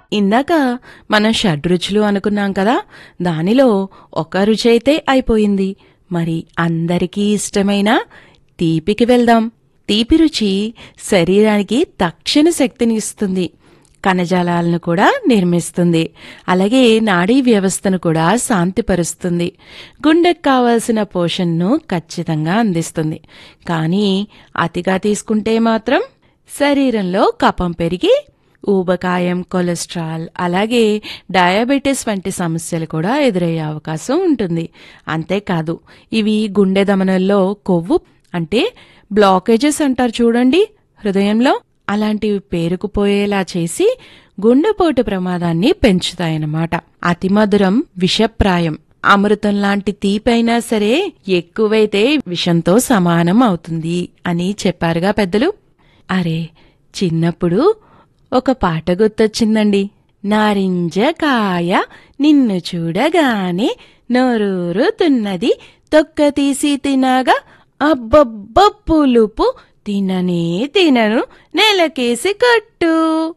ఇందాక మనం షడ్రుచులు అనుకున్నాం కదా దానిలో ఒక రుచి అయితే అయిపోయింది మరి అందరికీ ఇష్టమైన తీపికి వెళ్దాం తీపి రుచి శరీరానికి తక్షణ శక్తిని ఇస్తుంది కణజాలాలను కూడా నిర్మిస్తుంది అలాగే నాడీ వ్యవస్థను కూడా శాంతిపరుస్తుంది గుండెకు కావాల్సిన పోషణను ఖచ్చితంగా అందిస్తుంది కానీ అతిగా తీసుకుంటే మాత్రం శరీరంలో కఫం పెరిగి ఊబకాయం కొలెస్ట్రాల్ అలాగే డయాబెటీస్ వంటి సమస్యలు కూడా ఎదురయ్యే అవకాశం ఉంటుంది అంతేకాదు ఇవి గుండె దమనంలో కొవ్వు అంటే బ్లాకేజెస్ అంటారు చూడండి హృదయంలో అలాంటివి పేరుకుపోయేలా చేసి గుండెపోటు ప్రమాదాన్ని పెంచుతాయన్నమాట అతిమధురం విషప్రాయం అమృతం లాంటి తీపైనా సరే ఎక్కువైతే విషంతో సమానం అవుతుంది అని చెప్పారుగా పెద్దలు అరే చిన్నప్పుడు ఒక పాట గుర్తొచ్చిందండి నారింజ కాయ నిన్ను చూడగానే నోరూరుతున్నది తొక్క తీసి తినగా అబ్బబ్బ పులుపు తిననే తినను నెలకేసి కట్టు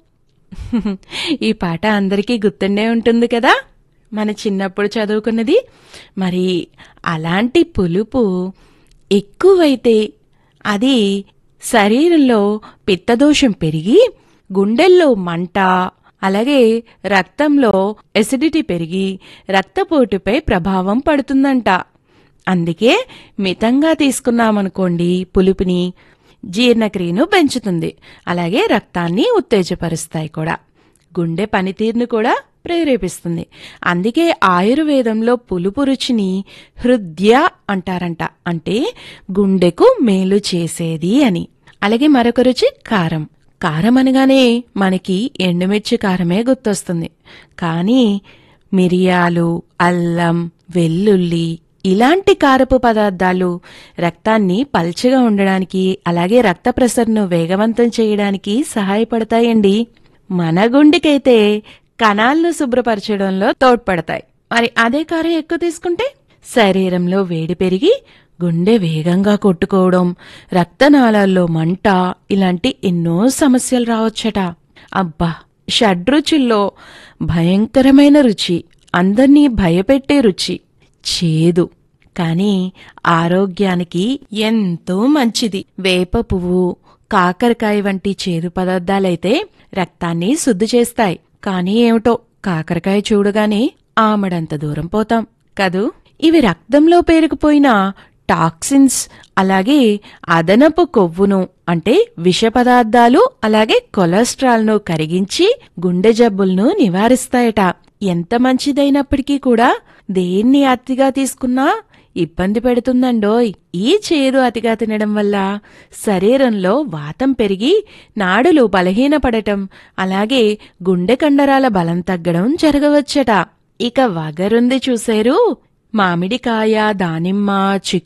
ఈ పాట అందరికీ గుర్తుండే ఉంటుంది కదా మన చిన్నప్పుడు చదువుకున్నది మరి అలాంటి పులుపు ఎక్కువైతే అది శరీరంలో పిత్తదోషం పెరిగి గుండెల్లో మంట అలాగే రక్తంలో ఎసిడిటీ పెరిగి రక్తపోటుపై ప్రభావం పడుతుందంట అందుకే మితంగా తీసుకున్నామనుకోండి పులుపుని జీర్ణక్రియను పెంచుతుంది అలాగే రక్తాన్ని ఉత్తేజపరుస్తాయి కూడా గుండె పనితీరును కూడా ప్రేరేపిస్తుంది అందుకే ఆయుర్వేదంలో పులుపు రుచిని హృదయ అంటారంట అంటే గుండెకు మేలు చేసేది అని అలాగే మరొక రుచి కారం కారం అనగానే మనకి ఎండుమిర్చి కారమే గుర్తొస్తుంది కానీ మిరియాలు అల్లం వెల్లుల్లి ఇలాంటి కారపు పదార్థాలు రక్తాన్ని పల్చగా ఉండడానికి అలాగే రక్త ప్రసరణను వేగవంతం చేయడానికి సహాయపడతాయండి మన గుండెకైతే కణాలను శుభ్రపరచడంలో తోడ్పడతాయి మరి అదే కారం ఎక్కువ తీసుకుంటే శరీరంలో వేడి పెరిగి గుండె వేగంగా కొట్టుకోవడం రక్తనాళాల్లో మంట ఇలాంటి ఎన్నో సమస్యలు రావచ్చట అబ్బా షడ్రుచుల్లో భయంకరమైన రుచి అందర్నీ భయపెట్టే రుచి చేదు కానీ ఆరోగ్యానికి ఎంతో మంచిది వేప పువ్వు కాకరకాయ వంటి చేదు పదార్థాలైతే రక్తాన్ని శుద్ధి చేస్తాయి కానీ ఏమిటో కాకరకాయ చూడగానే ఆమడంత దూరం పోతాం కదూ ఇవి రక్తంలో పేరుకుపోయిన టాక్సిన్స్ అలాగే అదనపు కొవ్వును అంటే విష పదార్థాలు అలాగే కొలెస్ట్రాల్ను కరిగించి గుండె జబ్బులను నివారిస్తాయట ఎంత మంచిదైనప్పటికీ కూడా దేన్ని అతిగా తీసుకున్నా ఇబ్బంది పెడుతుందండోయ్ ఈ చేదు అతిగా తినడం వల్ల శరీరంలో వాతం పెరిగి నాడులు బలహీనపడటం అలాగే గుండె కండరాల బలం తగ్గడం జరగవచ్చట ఇక వగరుంది చూసేరు మామిడికాయ దానిమ్మ చిక్కు